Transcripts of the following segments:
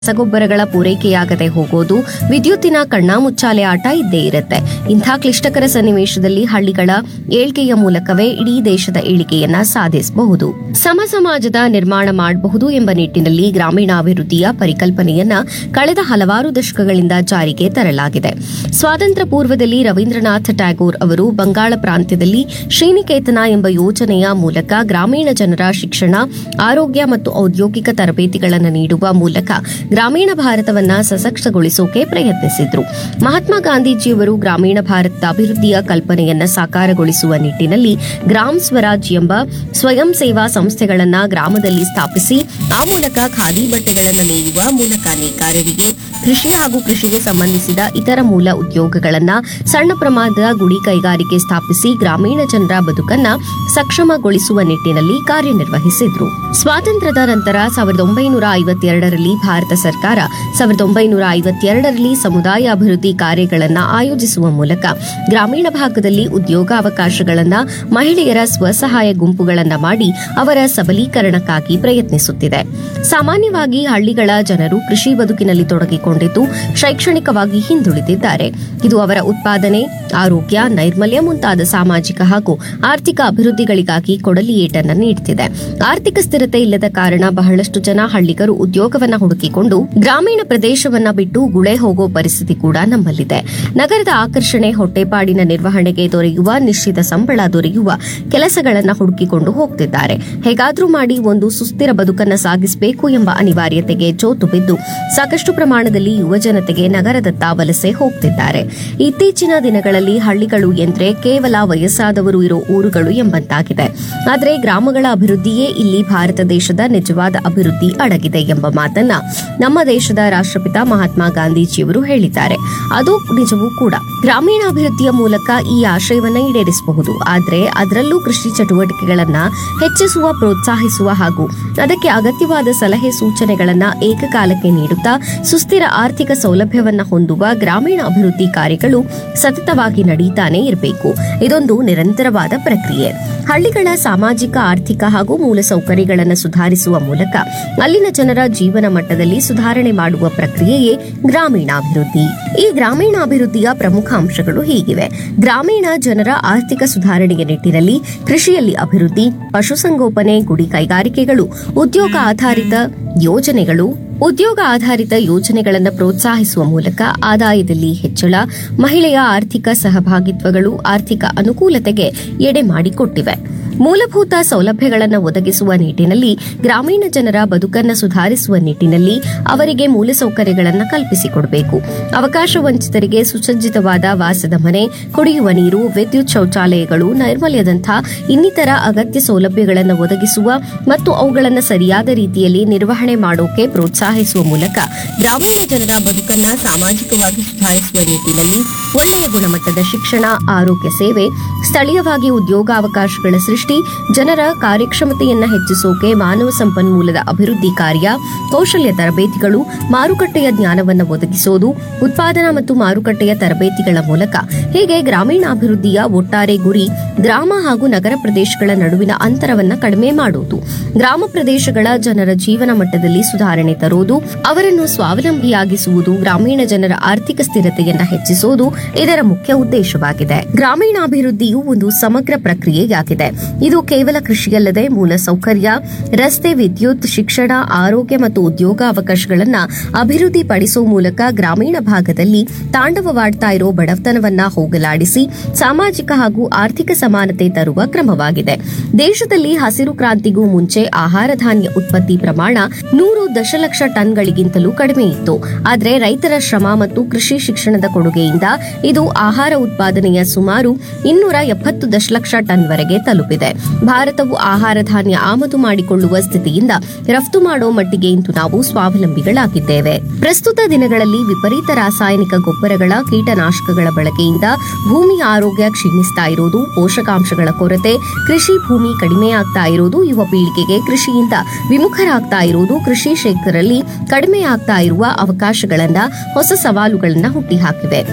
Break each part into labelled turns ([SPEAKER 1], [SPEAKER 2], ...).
[SPEAKER 1] ರಸಗೊಬ್ಬರಗಳ ಪೂರೈಕೆಯಾಗದೆ ಹೋಗೋದು ವಿದ್ಯುತ್ತಿನ ಕಣ್ಣಾಮುಚ್ಚಾಲೆ ಆಟ ಇದ್ದೇ ಇರುತ್ತೆ ಇಂಥ ಕ್ಲಿಷ್ಟಕರ ಸನ್ನಿವೇಶದಲ್ಲಿ ಹಳ್ಳಿಗಳ ಏಳ್ಗೆಯ ಮೂಲಕವೇ ಇಡೀ ದೇಶದ ಏಳಿಗೆಯನ್ನ ಸಾಧಿಸಬಹುದು ಸಮ ಸಮಾಜದ ನಿರ್ಮಾಣ ಮಾಡಬಹುದು ಎಂಬ ನಿಟ್ಟಿನಲ್ಲಿ ಗ್ರಾಮೀಣಾಭಿವೃದ್ಧಿಯ ಪರಿಕಲ್ಪನೆಯನ್ನ ಕಳೆದ ಹಲವಾರು ದಶಕಗಳಿಂದ ಜಾರಿಗೆ ತರಲಾಗಿದೆ ಸ್ವಾತಂತ್ರ್ಯ ಪೂರ್ವದಲ್ಲಿ ರವೀಂದ್ರನಾಥ್ ಟ್ಯಾಗೋರ್ ಅವರು ಬಂಗಾಳ ಪ್ರಾಂತ್ಯದಲ್ಲಿ ಶ್ರೀನಿಕೇತನ ಎಂಬ ಯೋಜನೆಯ ಮೂಲಕ ಗ್ರಾಮೀಣ ಜನರ ಶಿಕ್ಷಣ ಆರೋಗ್ಯ ಮತ್ತು ಔದ್ಯೋಗಿಕ ತರಬೇತಿಗಳನ್ನು ನೀಡುವ ಮೂಲಕ ಗ್ರಾಮೀಣ ಭಾರತವನ್ನ ಸಶಕ್ತಗೊಳಿಸೋಕೆ ಪ್ರಯತ್ನಿಸಿದ್ರು ಮಹಾತ್ಮ ಗಾಂಧೀಜಿಯವರು ಗ್ರಾಮೀಣ ಭಾರತದ ಅಭಿವೃದ್ಧಿಯ ಕಲ್ಪನೆಯನ್ನ ಸಾಕಾರಗೊಳಿಸುವ ನಿಟ್ಟಿನಲ್ಲಿ ಗ್ರಾಮ್ ಸ್ವರಾಜ್ ಎಂಬ ಸ್ವಯಂ ಸೇವಾ ಸಂಸ್ಥೆಗಳನ್ನ ಗ್ರಾಮದಲ್ಲಿ ಸ್ಥಾಪಿಸಿ ಆ ಮೂಲಕ ಖಾದಿ ಬಟ್ಟೆಗಳನ್ನು ನೀಡುವ ಮೂಲಕ ನೇಕಾರರಿಗೆ ಕೃಷಿ ಹಾಗೂ ಕೃಷಿಗೆ ಸಂಬಂಧಿಸಿದ ಇತರ ಮೂಲ ಉದ್ಯೋಗಗಳನ್ನ ಸಣ್ಣ ಪ್ರಮಾಣದ ಗುಡಿ ಕೈಗಾರಿಕೆ ಸ್ಥಾಪಿಸಿ ಗ್ರಾಮೀಣ ಜನರ ಬದುಕನ್ನ ಸಕ್ಷಮಗೊಳಿಸುವ ನಿಟ್ಟಿನಲ್ಲಿ ಕಾರ್ಯನಿರ್ವಹಿಸಿದ್ರು ಸ್ವಾತಂತ್ರ್ಯದ ನಂತರ ಸಾವಿರದ ಒಂಬೈನೂರ ಐವತ್ತೆರಡರಲ್ಲಿ ಭಾರತ ಸರ್ಕಾರ ಸಾವಿರದ ಒಂಬೈನೂರ ಐವತ್ತೆರಡರಲ್ಲಿ ಸಮುದಾಯ ಅಭಿವೃದ್ಧಿ ಕಾರ್ಯಗಳನ್ನ ಆಯೋಜಿಸುವ ಮೂಲಕ ಗ್ರಾಮೀಣ ಭಾಗದಲ್ಲಿ ಉದ್ಯೋಗಾವಕಾಶಗಳನ್ನ ಮಹಿಳೆಯರ ಸ್ವಸಹಾಯ ಗುಂಪುಗಳನ್ನ ಮಾಡಿ ಅವರ ಸಬಲೀಕರಣಕ್ಕಾಗಿ ಪ್ರಯತ್ನಿಸುತ್ತಿದೆ ಸಾಮಾನ್ಯವಾಗಿ ಹಳ್ಳಿಗಳ ಜನರು ಕೃಷಿ ಬದುಕಿನಲ್ಲಿ ತೊಡಗಿಕೊಂಡಿದ್ದು ಶೈಕ್ಷಣಿಕವಾಗಿ ಹಿಂದುಳಿದಿದ್ದಾರೆ ಇದು ಅವರ ಉತ್ಪಾದನೆ ಆರೋಗ್ಯ ನೈರ್ಮಲ್ಯ ಮುಂತಾದ ಸಾಮಾಜಿಕ ಹಾಗೂ ಆರ್ಥಿಕ ಅಭಿವೃದ್ಧಿಗಳಿಗಾಗಿ ಕೊಡಲಿ ಏಟನ್ನ ನೀಡುತ್ತಿದೆ ಆರ್ಥಿಕ ಸ್ಥಿರತೆ ಇಲ್ಲದ ಕಾರಣ ಬಹಳಷ್ಟು ಜನ ಹಳ್ಳಿಗರು ಉದ್ಯೋಗವನ್ನ ಹುಡುಕಿಕೊಂಡು ಗ್ರಾಮೀಣ ಪ್ರದೇಶವನ್ನ ಬಿಟ್ಟು ಗುಳೆ ಹೋಗೋ ಪರಿಸ್ಥಿತಿ ಕೂಡ ನಮ್ಮಲ್ಲಿದೆ ನಗರದ ಆಕರ್ಷಣೆ ಹೊಟ್ಟೆಪಾಡಿನ ನಿರ್ವಹಣೆಗೆ ದೊರೆಯುವ ನಿಶ್ಚಿತ ಸಂಬಳ ದೊರೆಯುವ ಕೆಲಸಗಳನ್ನ ಹುಡುಕಿಕೊಂಡು ಹೋಗ್ತಿದ್ದಾರೆ ಹೇಗಾದ್ರೂ ಮಾಡಿ ಒಂದು ಸುಸ್ಥಿರ ಬದುಕನ್ನ ಸಾಗಿಸಬೇಕು ಎಂಬ ಅನಿವಾರ್ಯತೆಗೆ ಜೋತು ಬಿದ್ದು ಸಾಕಷ್ಟು ಪ್ರಮಾಣದಲ್ಲಿ ಯುವ ಜನತೆಗೆ ನಗರದತ್ತ ವಲಸೆ ಹೋಗ್ತಿದ್ದಾರೆ ಇತ್ತೀಚಿನ ದಿನಗಳಲ್ಲಿ ಹಳ್ಳಿಗಳು ಎಂದ್ರೆ ಕೇವಲ ವಯಸ್ಸಾದವರು ಇರೋ ಊರುಗಳು ಎಂಬಂತಾಗಿದೆ ಆದರೆ ಗ್ರಾಮಗಳ ಅಭಿವೃದ್ಧಿಯೇ ಇಲ್ಲಿ ಭಾರತ ದೇಶದ ನಿಜವಾದ ಅಭಿವೃದ್ಧಿ ಅಡಗಿದೆ ಎಂಬ ಮಾತನ್ನ ನಮ್ಮ ದೇಶದ ರಾಷ್ಟ್ರಪಿತ ಮಹಾತ್ಮ ಗಾಂಧೀಜಿಯವರು ಹೇಳಿದ್ದಾರೆ ಅದು ನಿಜವೂ ಕೂಡ ಗ್ರಾಮೀಣಾಭಿವೃದ್ಧಿಯ ಮೂಲಕ ಈ ಆಶಯವನ್ನ ಈಡೇರಿಸಬಹುದು ಆದರೆ ಅದರಲ್ಲೂ ಕೃಷಿ ಚಟುವಟಿಕೆಗಳನ್ನ ಹೆಚ್ಚಿಸುವ ಪ್ರೋತ್ಸಾಹಿಸುವ ಹಾಗೂ ಅದಕ್ಕೆ ಅಗತ್ಯವಾದ ಸಲಹೆ ಸೂಚನೆಗಳನ್ನ ಏಕಕಾಲಕ್ಕೆ ನೀಡುತ್ತಾ ಸುಸ್ಥಿರ ಆರ್ಥಿಕ ಸೌಲಭ್ಯವನ್ನ ಹೊಂದುವ ಗ್ರಾಮೀಣ ಅಭಿವೃದ್ಧಿ ಕಾರ್ಯಗಳು ಸತತವಾಗಿ ನಡೀತಾನೆ ಇರಬೇಕು ಇದೊಂದು ನಿರಂತರವಾದ ಪ್ರಕ್ರಿಯೆ ಹಳ್ಳಿಗಳ ಸಾಮಾಜಿಕ ಆರ್ಥಿಕ ಹಾಗೂ ಮೂಲಸೌಕರ್ಯಗಳನ್ನು ಸುಧಾರಿಸುವ ಮೂಲಕ ಅಲ್ಲಿನ ಜನರ ಜೀವನ ಮಟ್ಟದಲ್ಲಿ ಸುಧಾರಣೆ ಮಾಡುವ ಪ್ರಕ್ರಿಯೆಯೇ ಗ್ರಾಮೀಣಾಭಿವೃದ್ಧಿ ಈ ಗ್ರಾಮೀಣಾಭಿವೃದ್ಧಿಯ ಪ್ರಮುಖ ಅಂಶಗಳು ಹೀಗಿವೆ ಗ್ರಾಮೀಣ ಜನರ ಆರ್ಥಿಕ ಸುಧಾರಣೆಯ ನಿಟ್ಟಿನಲ್ಲಿ ಕೃಷಿಯಲ್ಲಿ ಅಭಿವೃದ್ಧಿ ಪಶುಸಂಗೋಪನೆ ಗುಡಿ ಕೈಗಾರಿಕೆಗಳು ಉದ್ಯೋಗ ಆಧಾರಿತ ಯೋಜನೆಗಳು ಉದ್ಯೋಗ ಆಧಾರಿತ ಯೋಜನೆಗಳನ್ನು ಪ್ರೋತ್ಸಾಹಿಸುವ ಮೂಲಕ ಆದಾಯದಲ್ಲಿ ಹೆಚ್ಚಳ ಮಹಿಳೆಯ ಆರ್ಥಿಕ ಸಹಭಾಗಿತ್ವಗಳು ಆರ್ಥಿಕ ಅನುಕೂಲತೆಗೆ ಎಡೆ ಮಾಡಿಕೊಟ್ಟಿವೆ ಮೂಲಭೂತ ಸೌಲಭ್ಯಗಳನ್ನು ಒದಗಿಸುವ ನಿಟ್ಟಿನಲ್ಲಿ ಗ್ರಾಮೀಣ ಜನರ ಬದುಕನ್ನು ಸುಧಾರಿಸುವ ನಿಟ್ಟಿನಲ್ಲಿ ಅವರಿಗೆ ಮೂಲಸೌಕರ್ಯಗಳನ್ನು ಕಲ್ಪಿಸಿಕೊಡಬೇಕು ಅವಕಾಶ ವಂಚಿತರಿಗೆ ಸುಸಜ್ಜಿತವಾದ ವಾಸದ ಮನೆ ಕುಡಿಯುವ ನೀರು ವಿದ್ಯುತ್ ಶೌಚಾಲಯಗಳು ನೈರ್ಮಲ್ಯದಂಥ ಇನ್ನಿತರ ಅಗತ್ಯ ಸೌಲಭ್ಯಗಳನ್ನು ಒದಗಿಸುವ ಮತ್ತು ಅವುಗಳನ್ನು ಸರಿಯಾದ ರೀತಿಯಲ್ಲಿ ನಿರ್ವಹಣೆ ಮಾಡೋಕೆ ಪ್ರೋತ್ಸಾಹಿಸುವ ಮೂಲಕ ಗ್ರಾಮೀಣ ಜನರ ಬದುಕನ್ನ ಸಾಮಾಜಿಕವಾಗಿ ಸುಧಾರಿಸುವ ನಿಟ್ಟಿನಲ್ಲಿ ಒಳ್ಳೆಯ ಗುಣಮಟ್ಟದ ಶಿಕ್ಷಣ ಆರೋಗ್ಯ ಸೇವೆ ಸ್ಥಳೀಯವಾಗಿ ಉದ್ಯೋಗಾವಕಾಶಗಳ ಸೃಷ್ಟಿ ಜನರ ಕಾರ್ಯಕ್ಷಮತೆಯನ್ನ ಹೆಚ್ಚಿಸೋಕೆ ಮಾನವ ಸಂಪನ್ಮೂಲದ ಅಭಿವೃದ್ಧಿ ಕಾರ್ಯ ಕೌಶಲ್ಯ ತರಬೇತಿಗಳು ಮಾರುಕಟ್ಟೆಯ ಜ್ಞಾನವನ್ನು ಒದಗಿಸೋದು ಉತ್ಪಾದನಾ ಮತ್ತು ಮಾರುಕಟ್ಟೆಯ ತರಬೇತಿಗಳ ಮೂಲಕ ಹೀಗೆ ಗ್ರಾಮೀಣಾಭಿವೃದ್ಧಿಯ ಒಟ್ಟಾರೆ ಗುರಿ ಗ್ರಾಮ ಹಾಗೂ ನಗರ ಪ್ರದೇಶಗಳ ನಡುವಿನ ಅಂತರವನ್ನ ಕಡಿಮೆ ಮಾಡುವುದು ಗ್ರಾಮ ಪ್ರದೇಶಗಳ ಜನರ ಜೀವನ ಮಟ್ಟದಲ್ಲಿ ಸುಧಾರಣೆ ತರುವುದು ಅವರನ್ನು ಸ್ವಾವಲಂಬಿಯಾಗಿಸುವುದು ಗ್ರಾಮೀಣ ಜನರ ಆರ್ಥಿಕ ಸ್ಥಿರತೆಯನ್ನ ಹೆಚ್ಚಿಸುವುದು ಇದರ ಮುಖ್ಯ ಉದ್ದೇಶವಾಗಿದೆ ಗ್ರಾಮೀಣಾಭಿವೃದ್ಧಿಯು ಒಂದು ಸಮಗ್ರ ಪ್ರಕ್ರಿಯೆಯಾಗಿದೆ ಇದು ಕೇವಲ ಕೃಷಿಯಲ್ಲದೆ ಮೂಲ ಸೌಕರ್ಯ ರಸ್ತೆ ವಿದ್ಯುತ್ ಶಿಕ್ಷಣ ಆರೋಗ್ಯ ಮತ್ತು ಉದ್ಯೋಗಾವಕಾಶಗಳನ್ನ ಅಭಿವೃದ್ಧಿಪಡಿಸುವ ಮೂಲಕ ಗ್ರಾಮೀಣ ಭಾಗದಲ್ಲಿ ತಾಂಡವವಾಡ್ತಾ ಇರೋ ಬಡತನವನ್ನ ಹೋಗಲಾಡಿಸಿ ಸಾಮಾಜಿಕ ಹಾಗೂ ಆರ್ಥಿಕ ಸಮಾನತೆ ತರುವ ಕ್ರಮವಾಗಿದೆ ದೇಶದಲ್ಲಿ ಹಸಿರು ಕ್ರಾಂತಿಗೂ ಮುಂಚೆ ಆಹಾರ ಧಾನ್ಯ ಉತ್ಪತ್ತಿ ಪ್ರಮಾಣ ನೂರು ದಶಲಕ್ಷ ಟನ್ಗಳಿಗಿಂತಲೂ ಕಡಿಮೆ ಇತ್ತು ಆದರೆ ರೈತರ ಶ್ರಮ ಮತ್ತು ಕೃಷಿ ಶಿಕ್ಷಣದ ಕೊಡುಗೆಯಿಂದ ಇದು ಆಹಾರ ಉತ್ಪಾದನೆಯ ಸುಮಾರು ಇನ್ನೂರ ಎಪ್ಪತ್ತು ದಶಲಕ್ಷ ಟನ್ವರೆಗೆ ತಲುಪಿದೆ ಭಾರತವು ಆಹಾರ ಧಾನ್ಯ ಆಮದು ಮಾಡಿಕೊಳ್ಳುವ ಸ್ಥಿತಿಯಿಂದ ರಫ್ತು ಮಾಡೋ ಮಟ್ಟಿಗೆ ಇಂದು ನಾವು ಸ್ವಾವಲಂಬಿಗಳಾಗಿದ್ದೇವೆ ಪ್ರಸ್ತುತ ದಿನಗಳಲ್ಲಿ ವಿಪರೀತ ರಾಸಾಯನಿಕ ಗೊಬ್ಬರಗಳ ಕೀಟನಾಶಕಗಳ ಬಳಕೆಯಿಂದ ಭೂಮಿ ಆರೋಗ್ಯ ಕ್ಷೀಣಿಸ್ತಾ ಇರೋದು ಪೋಷಕಾಂಶಗಳ ಕೊರತೆ ಕೃಷಿ ಭೂಮಿ ಕಡಿಮೆಯಾಗ್ತಾ ಇರೋದು ಯುವ ಪೀಳಿಗೆಗೆ ಕೃಷಿಯಿಂದ ವಿಮುಖರಾಗ್ತಾ ಇರೋದು ಕೃಷಿ ಕ್ಷೇತ್ರದಲ್ಲಿ ಕಡಿಮೆಯಾಗ್ತಾ ಇರುವ ಅವಕಾಶಗಳನ್ನ ಹೊಸ ಸವಾಲುಗಳನ್ನ ಹುಟ್ಟಿಹಾಕಿವೆ ನೀರಿನ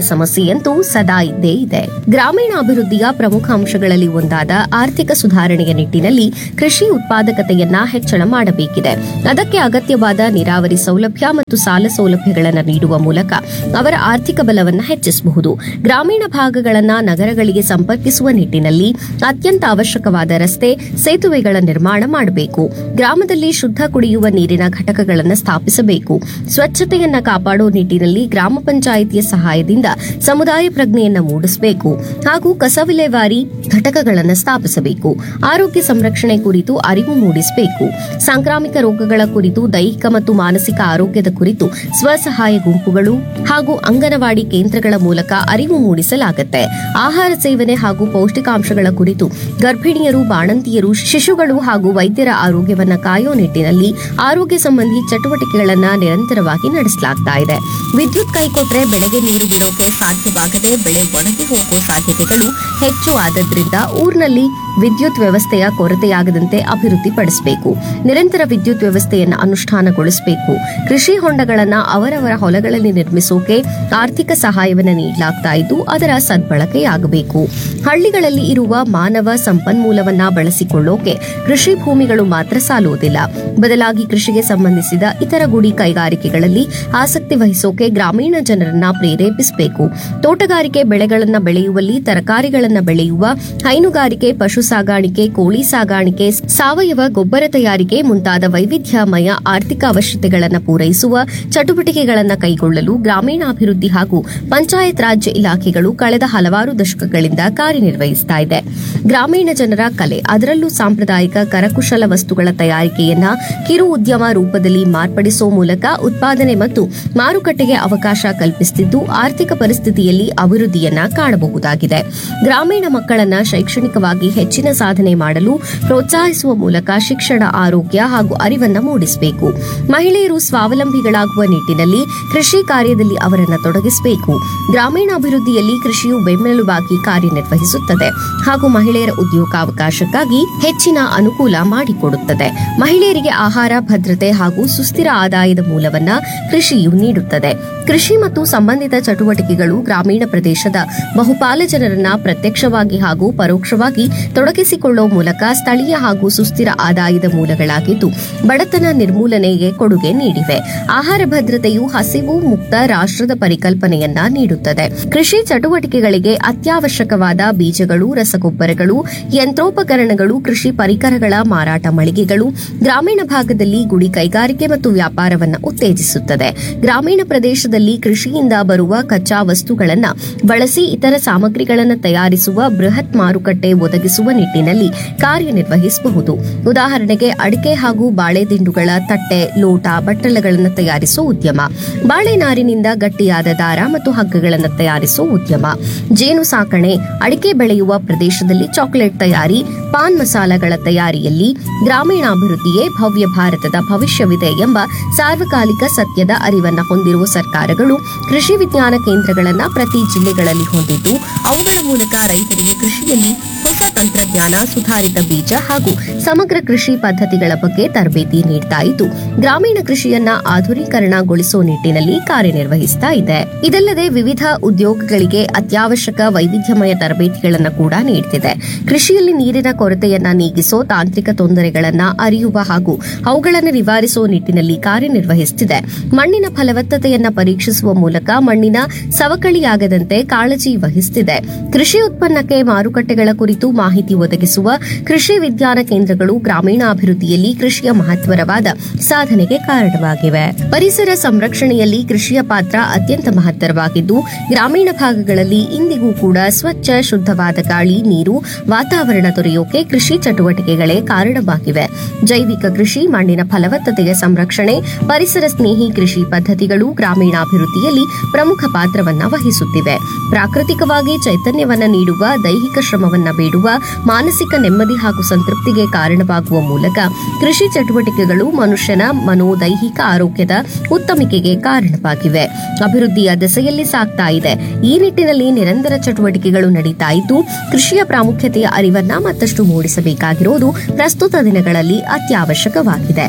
[SPEAKER 1] ಸಮಸ್ಯೆಯಂತೂ ಸದಾ ಇದ್ದೇ ಇದೆ ಗ್ರಾಮೀಣ ಅಭಿವೃದ್ಧಿಯ ಪ್ರಮುಖ ಅಂಶಗಳಲ್ಲಿ ಒಂದಾದ ಆರ್ಥಿಕ ಸುಧಾರಣೆಯ ನಿಟ್ಟಿನಲ್ಲಿ ಕೃಷಿ ಉತ್ಪಾದಕತೆಯನ್ನ ಹೆಚ್ಚಳ ಮಾಡಬೇಕಿದೆ ಅದಕ್ಕೆ ಅಗತ್ಯವಾದ ನೀರಾವರಿ ಸೌಲಭ್ಯ ಮತ್ತು ಸಾಲ ಸೌಲಭ್ಯಗಳನ್ನು ನೀಡುವ ಮೂಲಕ ಅವರ ಆರ್ಥಿಕ ಬಲವನ್ನು ಹೆಚ್ಚಿಸಬಹುದು ಗ್ರಾಮೀಣ ಭಾಗಗಳನ್ನ ನಗರಗಳಿಗೆ ಸಂಪರ್ಕಿಸುವ ನಿಟ್ಟಿನಲ್ಲಿ ಅತ್ಯಂತ ಅವಶ್ಯಕವಾದ ರಸ್ತೆ ಸೇತುವೆಗಳ ನಿರ್ಮಾಣ ಮಾಡಬೇಕು ಗ್ರಾಮದಲ್ಲಿ ಶುದ್ಧ ಕುಡಿಯುವ ನೀರಿನ ಘಟಕಗಳನ್ನು ಸ್ಥಾಪಿಸಬೇಕು ಸ್ವಚ್ಛತೆಯನ್ನ ಕಾಪಾಡುವ ನಿಟ್ಟಿನಲ್ಲಿ ಗ್ರಾಮ ಪಂಚಾಯಿತಿಯ ಸಹಾಯದಿಂದ ಸಮುದಾಯ ಪ್ರಜ್ಞೆಯನ್ನ ಮೂಡಿಸಬೇಕು ಹಾಗೂ ಕಸ ವಿಲೇವಾರಿ ಘಟಕಗಳನ್ನು ಸ್ಥಾಪಿಸಬೇಕು ಆರೋಗ್ಯ ಸಂರಕ್ಷಣೆ ಕುರಿತು ಅರಿವು ಮೂಡಿಸಬೇಕು ಸಾಂಕ್ರಾಮಿಕ ರೋಗಗಳ ಕುರಿತು ದೈಹಿಕ ಮತ್ತು ಮಾನಸಿಕ ಆರೋಗ್ಯದ ಕುರಿತು ಸ್ವಸಹಾಯ ಗುಂಪುಗಳು ಹಾಗೂ ಅಂಗನವಾಡಿ ಕೇಂದ್ರಗಳ ಮೂಲಕ ಅರಿವು ಮೂಡಿಸಲಾಗುತ್ತೆ ಆಹಾರ ಸೇವನೆ ಹಾಗೂ ಪೌಷ್ಟಿಕಾಂಶಗಳ ಕುರಿತು ಗರ್ಭಿಣಿಯರು ಬಾಣಂತಿಯರು ಶಿಶುಗಳು ಹಾಗೂ ವೈದ್ಯರ ಆರೋಗ್ಯವನ್ನ ಕಾಯೋ ನಿಟ್ಟಿನಲ್ಲಿ ಆರೋಗ್ಯ ಸಂಬಂಧಿ ಚಟುವಟಿಕೆಗಳನ್ನ ನಿರಂತರವಾಗಿ ನಡೆಸಲಾಗ್ತಾ ಇದೆ ವಿದ್ಯುತ್ ಕೈಕೊಟ್ರೆ ಬೆಳೆಗೆ ನೀರು ಬಿಡೋಕೆ ಸಾಧ್ಯವಾಗದೆ ಬೆಳೆ ಒಣಗಿ ಹೋಗುವ ಸಾಧ್ಯತೆಗಳು ಹೆಚ್ಚು ಆದದ್ರಿಂದ ಊರಿನಲ್ಲಿ ವಿದ್ಯುತ್ ವ್ಯವಸ್ಥೆಯ ಕೊರತೆಯಾಗದಂತೆ ಅಭಿವೃದ್ಧಿಪಡಿಸಬೇಕು ನಿರಂತರ ವಿದ್ಯುತ್ ವ್ಯವಸ್ಥೆಯನ್ನು ಅನುಷ್ಠಾನಗೊಳಿಸಬೇಕು ಕೃಷಿ ಹೊಂಡಗಳನ್ನ ಅವರವರ ಹೊಲಗಳಲ್ಲಿ ನಿರ್ಮಿಸೋಕೆ ಆರ್ಥಿಕ ಸಹಾಯವನ್ನು ನೀಡಲಾಗ್ತಾ ಇದ್ದು ಅದರ ಸದ್ಬಳಕೆಯಾಗಬೇಕು ಹಳ್ಳಿಗಳಲ್ಲಿ ಇರುವ ಮಾನವ ಸಂಪನ್ಮೂಲವನ್ನ ಬಳಸಿಕೊಳ್ಳೋಕೆ ಕೃಷಿ ಭೂಮಿಗಳು ಮಾತ್ರ ಸಾಲುವುದಿಲ್ಲ ಬದಲಾಗಿ ಕೃಷಿಗೆ ಸಂಬಂಧಿಸಿದ ಇತರ ಗುಡಿ ಕೈಗಾರಿಕೆಗಳಲ್ಲಿ ಆಸಕ್ತಿ ವಹಿಸೋಕೆ ಗ್ರಾಮೀಣ ಜನರನ್ನ ಪ್ರೇರೇಪಿಸಬೇಕು ತೋಟಗಾರಿಕೆ ಬೆಳೆಗಳನ್ನ ಬೆಳೆಯುವಲ್ಲಿ ತರಕಾರಿಗಳನ್ನ ಬೆಳೆಯುವ ಹೈನುಗಾರಿಕೆ ಪಶು ಸಾಗಾಣಿಕೆ ಕೋಳಿ ಸಾಗಾಣಿಕೆ ಸಾವಯವ ಗೊಬ್ಬರ ತಯಾರಿಕೆ ಮುಂತಾದ ವೈವಿಧ್ಯಮಯ ಆರ್ಥಿಕ ಅವಶ್ಯಕತೆಗಳನ್ನು ಪೂರೈಸುವ ಚಟುವಟಿಕೆಗಳನ್ನು ಕೈಗೊಳ್ಳಲು ಗ್ರಾಮೀಣಾಭಿವೃದ್ಧಿ ಹಾಗೂ ಪಂಚಾಯತ್ ರಾಜ್ಯ ಇಲಾಖೆಗಳು ಕಳೆದ ಹಲವಾರು ದಶಕಗಳಿಂದ ಕಾರ್ಯನಿರ್ವಹಿಸ್ತಾ ಇದೆ ಗ್ರಾಮೀಣ ಜನರ ಕಲೆ ಅದರಲ್ಲೂ ಸಾಂಪ್ರದಾಯಿಕ ಕರಕುಶಲ ವಸ್ತುಗಳ ತಯಾರಿಕೆಯನ್ನ ಕಿರು ಉದ್ಯಮ ರೂಪದಲ್ಲಿ ಮಾರ್ಪಡಿಸುವ ಮೂಲಕ ಉತ್ಪಾದನೆ ಮತ್ತು ಮಾರುಕಟ್ಟೆಗೆ ಅವಕಾಶ ಕಲ್ಪಿಸುತ್ತಿದ್ದು ಆರ್ಥಿಕ ಪರಿಸ್ಥಿತಿಯಲ್ಲಿ ಅಭಿವೃದ್ಧಿಯನ್ನ ಕಾಣಬಹುದಾಗಿದೆ ಗ್ರಾಮೀಣ ಮಕ್ಕಳನ್ನ ಶೈಕ್ಷಣಿಕವಾಗಿ ಹೆಚ್ಚಿನ ಸಾಧನೆ ಮಾಡಲು ಪ್ರೋತ್ಸಾಹಿಸುವ ಮೂಲಕ ಶಿಕ್ಷಣ ಆರೋಗ್ಯ ಹಾಗೂ ಅರಿವನ್ನ ಮೂಡಿಸಬೇಕು ಮಹಿಳೆಯರು ಸ್ವಾವಲಂಬಿಗಳಾಗುವ ನಿಟ್ಟಿನಲ್ಲಿ ಕೃಷಿ ಕಾರ್ಯದಲ್ಲಿ ಅವರನ್ನ ತೊಡಗಿಸಬೇಕು ಗ್ರಾಮೀಣಾಭಿವೃದ್ಧಿಯಲ್ಲಿ ಕೃಷಿಯು ಬೆನ್ನೆಲುಬಾಗಿ ಕಾರ್ಯನಿರ್ವಹಿಸುತ್ತದೆ ಹಾಗೂ ಮಹಿಳೆಯರ ಉದ್ಯೋಗಾವಕಾಶಕ್ಕಾಗಿ ಹೆಚ್ಚಿನ ಅನುಕೂಲ ಮಾಡಿಕೊಡುತ್ತದೆ ಮಹಿಳೆಯರಿಗೆ ಆಹಾರ ಭದ್ರತೆ ಹಾಗೂ ಸುಸ್ಥಿರ ಆದಾಯದ ಮೂಲವನ್ನ ಕೃಷಿಯು ನೀಡುತ್ತದೆ ಕೃಷಿ ಮತ್ತು ಸಂಬಂಧಿತ ಚಟುವಟಿಕೆಗಳು ಗ್ರಾಮೀಣ ಪ್ರದೇಶದ ಬಹುಪಾಲ ಜನರನ್ನ ಪ್ರತ್ಯಕ್ಷವಾಗಿ ಹಾಗೂ ಪರೋಕ್ಷವಾಗಿ ತೊಡಗಿಸಿಕೊಳ್ಳುವ ಮೂಲಕ ಸ್ಥಳೀಯ ಹಾಗೂ ಸುಸ್ಥಿರ ಆದಾಯದ ಮೂಲಗಳಾಗಿದ್ದು ಬಡತನ ನಿರ್ಮೂಲನೆಗೆ ಕೊಡುಗೆ ನೀಡಿವೆ ಆಹಾರ ಭದ್ರತೆಯು ಹಸಿವು ಮುಕ್ತ ರಾಷ್ಟ್ರದ ಪರಿಕಲ್ಪನೆಯನ್ನ ನೀಡುತ್ತದೆ ಕೃಷಿ ಚಟುವಟಿಕೆಗಳಿಗೆ ಅತ್ಯವಶ್ಯಕವಾದ ಬೀಜಗಳು ರಸಗೊಬ್ಬರಗಳು ಯಂತ್ರೋಪಕರಣಗಳು ಕೃಷಿ ಪರಿಕರಗಳ ಮಾರಾಟ ಮಳಿಗೆಗಳು ಗ್ರಾಮೀಣ ಭಾಗದಲ್ಲಿ ಗುಡಿ ಕೈಗಾರಿಕೆ ಮತ್ತು ವ್ಯಾಪಾರವನ್ನು ಉತ್ತೇಜಿಸುತ್ತದೆ ಗ್ರಾಮೀಣ ಪ್ರದೇಶದಲ್ಲಿ ಕೃಷಿಯಿಂದ ಬರುವ ಕಚ್ಚಾ ವಸ್ತುಗಳನ್ನು ಬಳಸಿ ಇತರ ಸಾಮಗ್ರಿಗಳನ್ನು ತಯಾರಿಸುವ ಬೃಹತ್ ಮಾರುಕಟ್ಟೆ ಒದಗಿಸುವ ನಿಟ್ಟಿನಲ್ಲಿ ಕಾರ್ಯನಿರ್ವಹಿಸಬಹುದು ಉದಾಹರಣೆಗೆ ಅಡಿಕೆ ಹಾಗೂ ಬಾಳೆ ದಿಂಡುಗಳ ತಟ್ಟೆ ಲೋಟ ಬಟ್ಟಲಗಳನ್ನು ತಯಾರಿಸುವ ಉದ್ಯಮ ಬಾಳೆ ನಾರಿನಿಂದ ಗಟ್ಟಿಯಾದ ದಾರ ಮತ್ತು ಹಗ್ಗಗಳನ್ನು ತಯಾರಿಸುವ ಉದ್ಯಮ ಜೇನು ಸಾಕಣೆ ಅಡಿಕೆ ಬೆಳೆಯುವ ಪ್ರದೇಶದಲ್ಲಿ ಚಾಕೊಲೇಟ್ ತಯಾರಿ ಪಾನ್ ಮಸಾಲಗಳ ತಯಾರಿಯಲ್ಲಿ ಗ್ರಾಮೀಣಾಭಿವೃದ್ಧಿಯೇ ಭವ್ಯ ಭಾರತದ ಭವಿಷ್ಯವಿದೆ ಎಂಬ ಸಾರ್ವಕಾಲಿಕ ಸತ್ಯದ ಅರಿವನ್ನ ಹೊಂದಿರುವ ಸರ್ಕಾರಗಳು ಕೃಷಿ ವಿಜ್ಞಾನ ಕೇಂದ್ರಗಳನ್ನ ಪ್ರತಿ ಜಿಲ್ಲೆಗಳಲ್ಲಿ ಹೊಂದಿದ್ದು ಅವುಗಳ ಮೂಲಕ ರೈತರಿಗೆ ಕೃಷಿಯಲ್ಲಿ ಹೊಸ ತಂತ್ರಜ್ಞಾನ ಸುಧಾರಿತ ಬೀಜ ಹಾಗೂ ಸಮಗ್ರ ಕೃಷಿ ಪದ್ಧತಿಗಳ ಬಗ್ಗೆ ತರಬೇತಿ ನೀಡ್ತಾ ಇದ್ದು ಗ್ರಾಮೀಣ ಕೃಷಿಯನ್ನ ಆಧುನೀಕರಣಗೊಳಿಸುವ ನಿಟ್ಟಿನಲ್ಲಿ ಕಾರ್ಯನಿರ್ವಹಿಸ್ತಾ ಇದೆ ಇದಲ್ಲದೆ ವಿವಿಧ ಉದ್ಯೋಗಗಳಿಗೆ ಅತ್ಯವಶ್ಯಕ ವೈವಿಧ್ಯಮಯ ತರಬೇತಿಗಳನ್ನು ಕೂಡ ನೀಡುತ್ತಿದೆ ಕೃಷಿಯಲ್ಲಿ ನೀರಿನ ಕೊರತೆಯನ್ನ ನೀಗಿಸೋ ತಾಂತ್ರಿಕ ತೊಂದರೆಗಳನ್ನ ಅರಿಯುವ ಹಾಗೂ ಅವುಗಳನ್ನು ನಿವಾರಿಸುವ ನಿಟ್ಟಿನಲ್ಲಿ ಕಾರ್ಯನಿರ್ವಹಿಸುತ್ತಿದೆ ಮಣ್ಣಿನ ಫಲವತ್ತತೆಯನ್ನ ಪರೀಕ್ಷಿಸುವ ಮೂಲಕ ಮಣ್ಣಿನ ಸವಕಳಿಯಾಗದಂತೆ ಕಾಳಜಿ ವಹಿಸುತ್ತಿದೆ ಕೃಷಿ ಉತ್ಪನ್ನಕ್ಕೆ ಮಾರುಕಟ್ಟೆಗಳ ಕುರಿತು ಮಾಹಿತಿ ಒದಗಿಸುವ ಕೃಷಿ ವಿಜ್ಞಾನ ಕೇಂದ್ರಗಳು ಗ್ರಾಮೀಣಾಭಿವೃದ್ಧಿಯಲ್ಲಿ ಕೃಷಿಯ ಮಹತ್ವರವಾದ ಸಾಧನೆಗೆ ಕಾರಣವಾಗಿವೆ ಪರಿಸರ ಸಂರಕ್ಷಣೆಯಲ್ಲಿ ಕೃಷಿಯ ಪಾತ್ರ ಅತ್ಯಂತ ಮಹತ್ತರವಾಗಿದ್ದು ಗ್ರಾಮೀಣ ಭಾಗಗಳಲ್ಲಿ ಇಂದಿಗೂ ಕೂಡ ಸ್ವಚ್ಛ ಶುದ್ಧವಾದ ಗಾಳಿ ನೀರು ವಾತಾವರಣ ದೊರೆಯೋಕೆ ಕೃಷಿ ಚಟುವಟಿಕೆಗಳೇ ಕಾರಣವಾಗಿವೆ ಜೈವಿಕ ಕೃಷಿ ಮಣ್ಣಿನ ಫಲವತ್ತತೆಯ ಸಂರಕ್ಷಣೆ ಪರಿಸರ ಸ್ನೇಹಿ ಕೃಷಿ ಪದ್ಧತಿಗಳು ಗ್ರಾಮೀಣಾಭಿವೃದ್ಧಿಯಲ್ಲಿ ಪ್ರಮುಖ ಪಾತ್ರವನ್ನ ವಹಿಸುತ್ತಿವೆ ಪ್ರಾಕೃತಿಕವಾಗಿ ಚೈತನ್ಯವನ್ನ ನೀಡುವ ದೈಹಿಕ ಶ್ರಮವನ್ನ ಬೇಡುವ ಮಾನಸಿಕ ನೆಮ್ಮದಿ ಹಾಗೂ ಸಂತೃಪ್ತಿಗೆ ಕಾರಣವಾಗುವ ಮೂಲಕ ಕೃಷಿ ಚಟುವಟಿಕೆಗಳು ಮನುಷ್ಯನ ಮನೋದೈಹಿಕ ಆರೋಗ್ಯದ ಉತ್ತಮಿಕೆಗೆ ಕಾರಣವಾಗಿವೆ ಅಭಿವೃದ್ಧಿಯ ದೆಸೆಯಲ್ಲಿ ಸಾಗ್ತಾ ಇದೆ ಈ ನಿಟ್ಟಿನಲ್ಲಿ ನಿರಂತರ ಚಟುವಟಿಕೆಗಳು ನಡೀತಾ ಇದ್ದು ಕೃಷಿಯ ಪ್ರಾಮುಖ್ಯತೆಯ ಅರಿವನ್ನ ಮತ್ತಷ್ಟು ಮೂಡಿಸಬೇಕಾಗಿರುವುದು ಪ್ರಸ್ತುತ ದಿನಗಳಲ್ಲಿ ಅತ್ಯವಶ್ಯಕವಾಗಿದೆ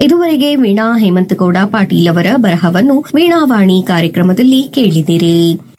[SPEAKER 1] ಇದುವರೆಗೆ ವೀಣಾ ಹೇಮಂತಗೌಡ ಪಾಟೀಲ್ ಅವರ ಬರಹವನ್ನು ವೀಣಾವಾಣಿ ಕಾರ್ಯಕ್ರಮದಲ್ಲಿ ಕೇಳಿದಿರಿ